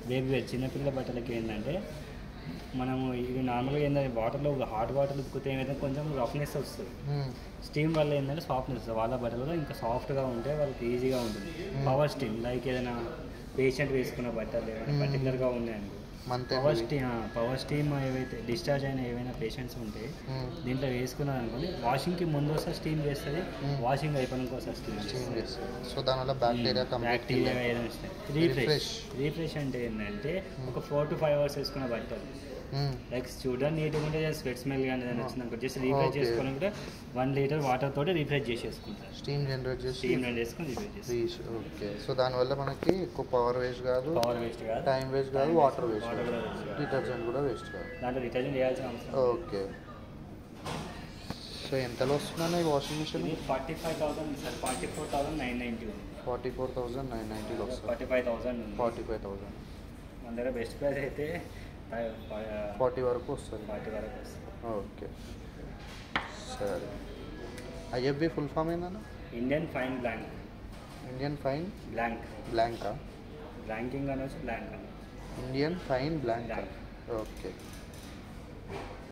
Baby wear చిన్నపిల్లల బట్టలకి ఏంటంటే మనము ఇది నార్మల్గా ఏంటంటే వాటర్లో హాట్ వాటర్ ఉక్కితే ఏమైతే కొంచెం రఫ్నెస్ వస్తుంది మ్మ్. స్టీమ్ వల్ల ఏంటంటే సాఫ్ట్నెస్ వస్తుంది వాళ్ళ బట్టలు కూడా ఇంకా సాఫ్ట్గా ఉంటే వాళ్ళకి ఈజీగా ఉంటుంది పవర్ స్టీమ్ లైక్ ఏదైనా పేషెంట్ వేసుకున్న బట్టలు ఏమైనా Hmm. పర్టికులర్గా ఉన్నాయనుకో month power steam power steam ఏవైతే డిశ్చార్జ్ అయిన ఏవైనా పేషెంట్స్ ఉంటే దీంట్లో వేసుకున్నారు అనుకోండి వాషింగ్కి ముందు ఒకసారి స్టీమ్ చేస్తుంది Hmm. వాషింగ్ అయిపోయినాక ఒకసారి స్టీమ్ చేస్తుంది సో దానివల్ల బ్యాక్టీరియా బ్యాక్టీరియా ఏదైనా రీఫ్రెష్ Refresh. రీఫ్రెష్ అంటే ఏంటంటే ఒక ఫోర్ టు ఫైవ్ అవర్స్ వేసుకున్న బట్టలు లైక్ చూడడానికి నీట్గా ఉంటే జస్ట్ స్వెట్ స్మెల్ కానీ ఏదైనా వచ్చిందనుకో జస్ట్ రీఫ్రెష్ Okay. చేసుకోవడం కూడా వన్ లీటర్ వాటర్ తోటి రీఫ్రెష్ చేసేసుకుంటారు స్టీమ్ జనరేట్ చేసి స్టీమ్ రన్ చేసుకొని రీఫ్రెష్ చేస్తారు రీచ్ ఓకే సో దానివల్ల మనకి ఎక్కువ పవర్ వేస్ట్ కాదు పవర్ వేస్ట్ కాదు టైం వేస్ట్ కాదు Time water waste, waste water కాదు కూడా waste కాదు. డిటర్జెంట్ కూడా వేస్ట్ కాదు దాంట్లో డిటర్జెంట్ చేయాల్సిన అవసరం ఓకే సో ఎంతలో వస్తున్నాయి ఈ వాషింగ్ మిషన్ ఇది forty five thousand sir forty four thousand nine ninety ఉంది ఫార్టీ ఫోర్ థౌజండ్ నైన్ నైంటీలో వస్తుంది ఫార్టీ ఫైవ్ థౌసండ్ ఉంది ఫార్టీ ఫైవ్ థౌజండ్ మన దగ్గర బెస్ట్ ప్రైస్ అయితే ఫార్టీ వరకు వస్తుంది ఫార్టీ వరకు వస్తుంది ఓకే సరే ఐఎఫ్బి ఫుల్ ఫామ్ ఏందన్న Indian fine blank Indian fine blank బ్లాంకా బ్లాంకింగ్ అనొచ్చు బ్లాంక్ అనొచ్చు ఇండియన్ ఫైన్ బ్లాంకా Blank. ఓకే